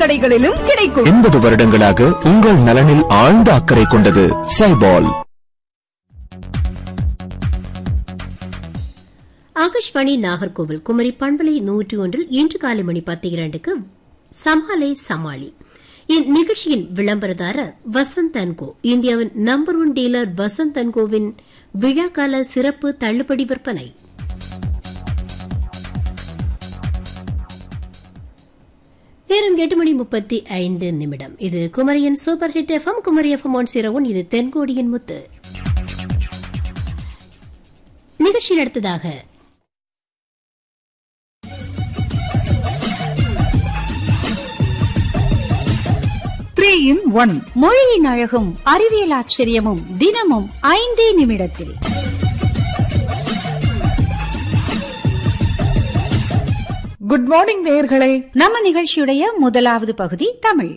கடைகளிலும் கிடைக்கும் எண்பது வருடங்களாக உங்கள் நலனில் ஆழ்ந்த அக்கறை கொண்டது சைபால் ஆகாஷ்வாணி நாகர்கோவில் குமரி பண்பலை நூற்றி ஒன்றில் இன்று காலை மணி பத்து இரண்டுக்கு சமாலே சமாளி இந்நிகழ்ச்சியின் விளம்பரதாரர் வசந்த் அன்கோ இந்தியாவின் நம்பர் ஒன் டீலர் வசந்த் அன்கோவின் விழாக்கால சிறப்பு தள்ளுபடி விற்பனை நேரம் எட்டு மணி முப்பத்தி ஐந்து நிமிடம் இது குமரியின் super hit FM Kumari FM one zero one இது தென்கோடியின் முத்து நிகழ்ச்சியில் அடுத்ததாக த்ரீ இன் ஒன் மொழியின் அழகும் அறிவியல் ஆச்சரியமும் தினமும் ஐந்தே நிமிடத்தில் குட் மார்னிங் நேயர்களே நம்ம நிகழ்ச்சியுடைய முதலாவது பகுதி தமிழ்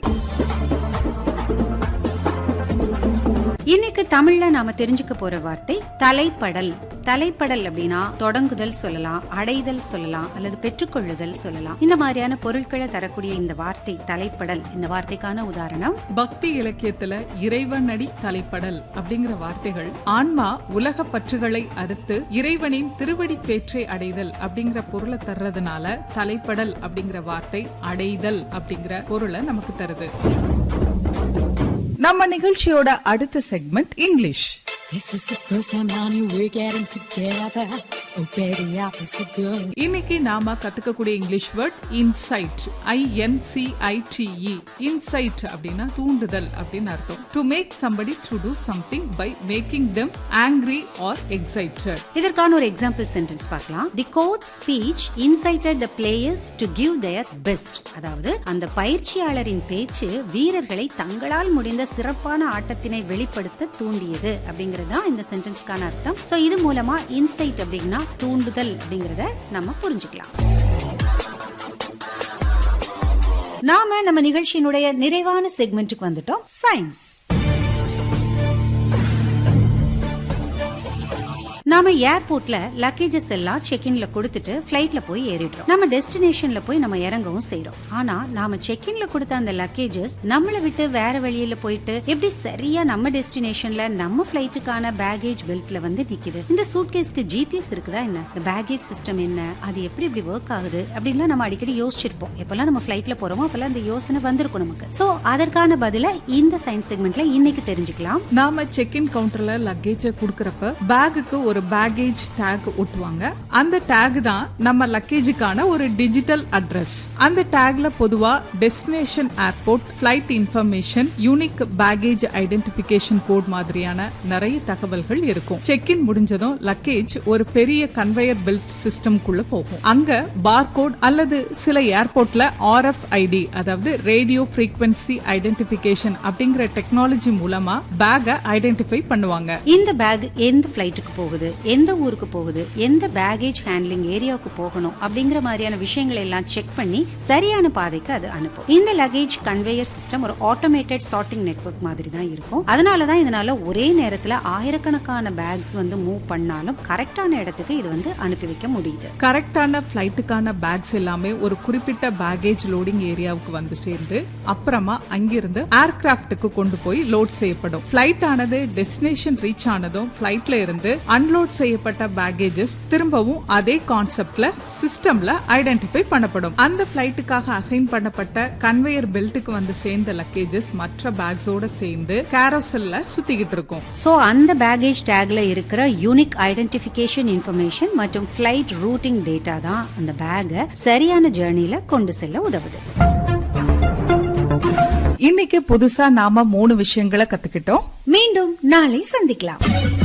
இன்னைக்கு தமிழ்ல நாம தெரிஞ்சுக்க போற வார்த்தை தலைப்படல் தலைப்படல் அப்படின்னா தொடங்குதல் சொல்லலாம் அடைதல் சொல்லலாம் அல்லது பெற்றுக்கொள்ளுதல் சொல்லலாம் இந்த மாதிரியான பொருட்களை தரக்கூடிய இந்த வார்த்தை தலைப்படல் இந்த வார்த்தைக்கான உதாரணம் பக்தி இலக்கியத்துல இறைவனடி தலைப்படல் அப்படிங்கிற வார்த்தைகள் ஆன்மா உலக பற்றுகளை அறுத்து இறைவனின் திருவடி பேற்றை அடைதல் அப்படிங்கிற பொருளை தர்றதுனால தலைப்படல் அப்படிங்கிற வார்த்தை அடைதல் அப்படிங்கிற பொருளை நமக்கு தருது நம்ம நிகழ்ச்சியோட அடுத்த segment English This is the first time, honey, we're getting together. Oh, baby, I feel so good. இன்னைக்கு நாம கத்துக்கக்கூடிய English word incite I N C I T E incite அப்படின்னா தூண்டுதல் அப்படின்னு அர்த்தம் to make somebody to do something by making them angry or excited இதற்கான ஒரு example sentence பார்க்கலாம் the coach speech incited the players to give their best அதாவது அந்த பயிற்சியாளரின் பேச்சு வீரர்களை தங்களால் முடிந்த சிறப்பான ஆட்டத்தினை வெளிப்படுத்த தூண்டியது அப்படிங்கிறது தான் இந்த சென்டென்ஸ்க்கான அர்த்தம் சோ இது மூலமா இன்சைட் அப்படின்னா தூண்டுதல் அப்படிங்கறத நம்ம புரிஞ்சுக்கலாம் நாம நம்ம நிகழ்ச்சியினுடைய நிறைவான செக்மெண்ட்டுக்கு வந்துட்டோம் சயின்ஸ் நாம ஏர்போர்ட்ல லக்கேஜஸ் எல்லாம் செக் இன்ல கொடுத்துட்டு பிளைட்ல போய் ஏறிடுறோம் நம்ம டெஸ்டினேஷன்ல போய் நம்ம இறங்கவும் செய்றோம் ஆனா நாம செக் இன்ல கொடுத்த அந்த லக்கேஜஸ் நம்மள விட்டு வேற வழியில போயிட்டு எப்படி சரியா நம்ம டெஸ்டினேஷன்ல நம்ம பிளைட்டுக்கான பேகேஜ் பெல்ட்ல வந்து நிக்குது இந்த சூட்கேஸ்க்கு ஜிபிஎஸ் இருக்குதா என்ன இந்த பேகேஜ் சிஸ்டம் என்ன அது எப்படி இப்படி ஒர்க் ஆகுது அப்படின்லாம் நம்ம அடிக்கடி யோசிச்சிருப்போம் எப்பெல்லாம் நம்ம பிளைட்ல போறோமோ அப்பெல்லாம் இந்த யோசனை வந்திருக்கும் நமக்கு சோ அதற்கான பதில இந்த சயின்ஸ் செக்மெண்ட்ல இன்னைக்கு தெரிஞ்சுக்கலாம் நாம செக் இன் கவுண்டர்ல லக்கேஜ குடுக்கறப்ப பேகுக்கு ஒரு பேகேஜ் டேக் ஒட்டுவாங்க அந்த டேக் தான் நம்ம லக்கேஜுக்கான ஒரு டிஜிட்டல் அட்ரஸ் அந்த டேக்ல பொதுவா destination airport flight information unique baggage identification code மாதிரியான நிறைய தகவல்கள் இருக்கும் செக் இன் முடிஞ்சதும் லக்கேஜ் ஒரு பெரிய கன்வேயர் பெல்ட் சிஸ்டம்குள்ள போகும் அங்க பார்கோட் அல்லது சில ஏர்போர்ட்ல ஆர்எஃப் ஐடி அதாவது ரேடியோ ஃப்ரீக்வன்சி ஐடென்டிபிகேஷன் அப்படிங்கிற டெக்னாலஜி மூலமா பேக ஐடென்டிஃபை பண்ணுவாங்க இந்த பேக் எந்த ஃபிளைட்டுக்கு போகுது எந்த ஊருக்கு போகுது எந்த பேகேஜ் ஹேண்ட்லிங் ஏரியாவுக்கு போகணும் அப்படிங்கிற மாதிரியான விஷயங்களை எல்லாம் செக் பண்ணி சரியான பாதைக்கு அது அனுப்பும் இந்த லக்கேஜ் கன்வேயர் சிஸ்டம் ஒரு ஆட்டோமேட்டட் சார்ட்டிங் நெட்வொர்க் மாதிரி தான் இருக்கும் அதனால தான் இதனால ஒரே நேரத்துல ஆயிரக்கணக்கான பேக்ஸ் வந்து மூவ் பண்ணாலும் கரெக்டான இடத்துக்கு இது வந்து அனுப்பி வைக்க முடியுது கரெக்டான ஃபிளைட்டுக்கான பேக்ஸ் எல்லாமே ஒரு குறிப்பிட்ட பேகேஜ் லோடிங் ஏரியாவுக்கு வந்து சேர்ந்து அப்புறமா அங்கிருந்து ஏர்கிராஃப்ட்டுக்கு கொண்டு போய் லோட் செய்யப்படும் ஃபிளைட் ஆனது டெஸ்டினேஷன் ரீச் ஆனதும் ஃபிளைட்ல இருந்து அன்லோட் செய்யப்பட்ட பேகேஜஸ் திரும்பவும் அதே கான்செப்ட்ல சிஸ்டம்ல ஐடென்டிஃபை பண்ணப்படும் அந்த ஃபிளைட்டுக்காக அசைன் பண்ணப்பட்ட கன்வேயர் பெல்ட்டுக்கு வந்து சேர்ந்த லக்கேஜஸ் மற்ற பேக்ஸோட சேர்ந்து கேரோசல்ல சுத்திக்கிட்டு இருக்கும் சோ அந்த பேகேஜ் டேக்ல இருக்கிற யூனிக் ஐடென்டிபிகேஷன் இன்ஃபர்மேஷன் மற்றும் ஃபிளைட் ரூட்டிங் டேட்டா தான் அந்த பேக்கை சரியான ஜேர்னில கொண்டு செல்ல உதவுது இன்னைக்கு புதுசா நாம மூணு விஷயங்களை கத்துக்கிட்டோம் மீண்டும் நாளை சந்திக்கலாம்